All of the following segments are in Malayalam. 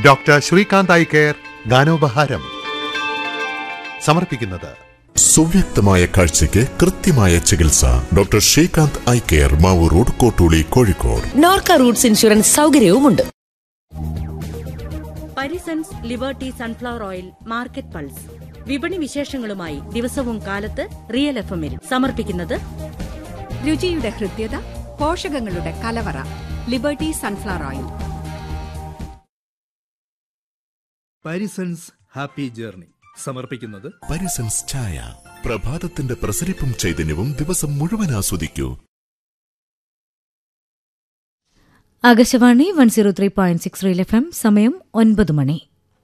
ഡോക്ടർ ശ്രീകാന്ത് ഐ കെയർ ഗാനോപഹാരം സമർപ്പിക്കുന്നത് സുവ്യക്തമായ കാഴ്ചയ്ക്ക് കൃത്യമായ ചികിത്സ doctor Srikanth eye care Mavoor road Kottooli Kozhikode Norka roots insurance സൗകര്യവുമുണ്ട് Parisons liberty sunflower oil market pulse വിപണി വിശേഷങ്ങളുമായി ദിവസവും കാലത്ത് റിയൽ എഫ് എമ്മിൽ സമർപ്പിക്കുന്നത് രുചിയുടെ ഹൃദ്യത പോഷകങ്ങളുടെ കലവറ liberty sunflower oil Parisons happy journey സമർപ്പിക്കുന്നത് പരിസൻസ് ചായ പ്രഭാതത്തിന്റെ പ്രസരിപ്പും ചൈതന്യവും ദിവസം മുഴുവൻ ആസ്വദിക്കൂ Akashvani one zero three point six real F M സമയം ഒൻപത് മണി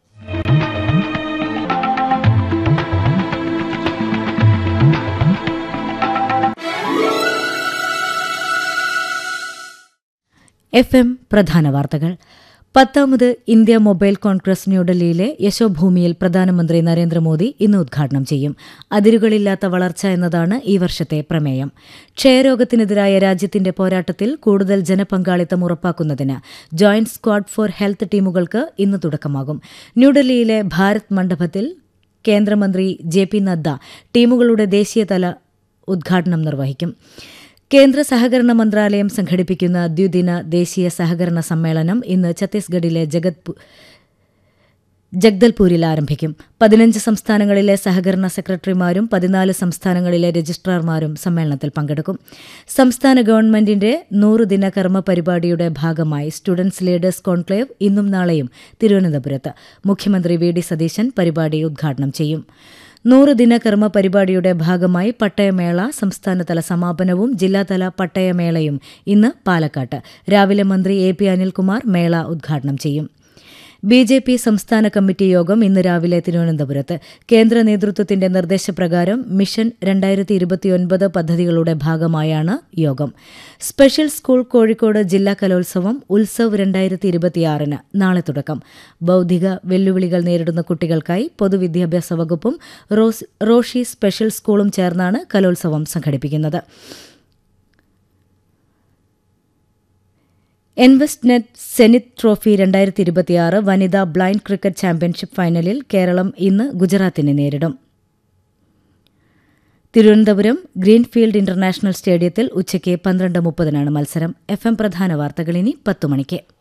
എഫ് എം പ്രധാന വാർത്തകൾ പത്താമത് ഇന്ത്യ മൊബൈൽ കോൺഗ്രസ് ന്യൂഡൽഹിയിലെ യശോഭൂമിയിൽ പ്രധാനമന്ത്രി നരേന്ദ്രമോദി ഇന്ന് ഉദ്ഘാടനം ചെയ്യും അതിരുകളില്ലാത്ത വളർച്ച എന്നതാണ് ഈ വർഷത്തെ പ്രമേയം ക്ഷയരോഗത്തിനെതിരായ രാജ്യത്തിന്റെ പോരാട്ടത്തിൽ കൂടുതൽ ജനപങ്കാളിത്തം ഉറപ്പാക്കുന്നതിന് ജോയിന്റ് സ്ക്വാഡ് ഫോർ ഹെൽത്ത് ടീമുകൾക്ക് ഇന്ന് തുടക്കമാകും ന്യൂഡൽഹിയിലെ ഭാരത് മണ്ഡപത്തിൽ കേന്ദ്രമന്ത്രി ജെ പി നദ്ദ ടീമുകളുടെ ദേശീയതല ഉദ്ഘാടനം നിർവഹിക്കും കേന്ദ്ര സഹകരണ മന്ത്രാലയം സംഘടിപ്പിക്കുന്ന ദ്വിദിന ദേശീയ സഹകരണ സമ്മേളനം ഇന്ന് ഛത്തീസ്ഗഡിലെ ജഗത്പു ജഗ്ദൽപൂരിൽ ആരംഭിക്കും പതിനഞ്ച് സംസ്ഥാനങ്ങളിലെ സഹകരണ സെക്രട്ടറിമാരും പതിനാല് സംസ്ഥാനങ്ങളിലെ രജിസ്ട്രാർമാരും സമ്മേളനത്തിൽ പങ്കെടുക്കും സംസ്ഥാന ഗവൺമെന്റിന്റെ നൂറുദിന കർമ്മ പരിപാടിയുടെ ഭാഗമായി സ്റ്റുഡൻസ് ലീഡേഴ്സ് കോൺക്ലേവ് ഇന്നും നാളെയും തിരുവനന്തപുരത്ത് മുഖ്യമന്ത്രി വി ഡി സതീശൻ പരിപാടി ഉദ്ഘാടനം ചെയ്യും നൂറ് ദിന കർമ്മ പരിപാടിയുടെ ഭാഗമായി പട്ടയമേള സംസ്ഥാനതല സമാപനവും ജില്ലാതല പട്ടയമേളയും ഇന്ന് പാലക്കാട്ട് രാവിലെ മന്ത്രി എ പി അനിൽകുമാർ മേള ഉദ്ഘാടനം ചെയ്യും ബി ജെ പി സംസ്ഥാന കമ്മിറ്റി യോഗം ഇന്ന് രാവിലെ തിരുവനന്തപുരത്ത് കേന്ദ്ര നേതൃത്വത്തിന്റെ നിർദ്ദേശപ്രകാരം മിഷൻ രണ്ടായിരത്തി ഇരുപത്തിയൊൻപത് പദ്ധതികളുടെ ഭാഗമായാണ് യോഗം സ്പെഷ്യൽ സ്കൂൾ കോഴിക്കോട് ജില്ലാ കലോത്സവം ഉത്സവ് രണ്ടായിരത്തി ഇരുപത്തിയാറിന് നാളെ തുടക്കം ബൌദ്ധിക വെല്ലുവിളികൾ നേരിടുന്ന കുട്ടികൾക്കായി പൊതുവിദ്യാഭ്യാസ വകുപ്പും റോസ് റോഷി സ്പെഷ്യൽ സ്കൂളും ചേർന്നാണ് കലോത്സവം സംഘടിപ്പിക്കുന്നത് എൻവെസ്റ്റ് നെറ്റ് സെനിത് ട്രോഫി രണ്ടായിരത്തി ഇരുപത്തിയാറ് വനിതാ ബ്ലൈൻഡ് ക്രിക്കറ്റ് ചാമ്പ്യൻഷിപ്പ് ഫൈനലിൽ കേരളം ഇന്ന് ഗുജറാത്തിനെ നേരിടും തിരുവനന്തപുരം ഗ്രീൻഫീൽഡ് ഇന്റർനാഷണൽ സ്റ്റേഡിയത്തിൽ ഉച്ചയ്ക്ക് പന്ത്രണ്ട് മുപ്പതിനാണ് മത്സരം എഫ് എം പ്രധാന വാർത്തകൾ ഇനി പത്തു മണിക്ക്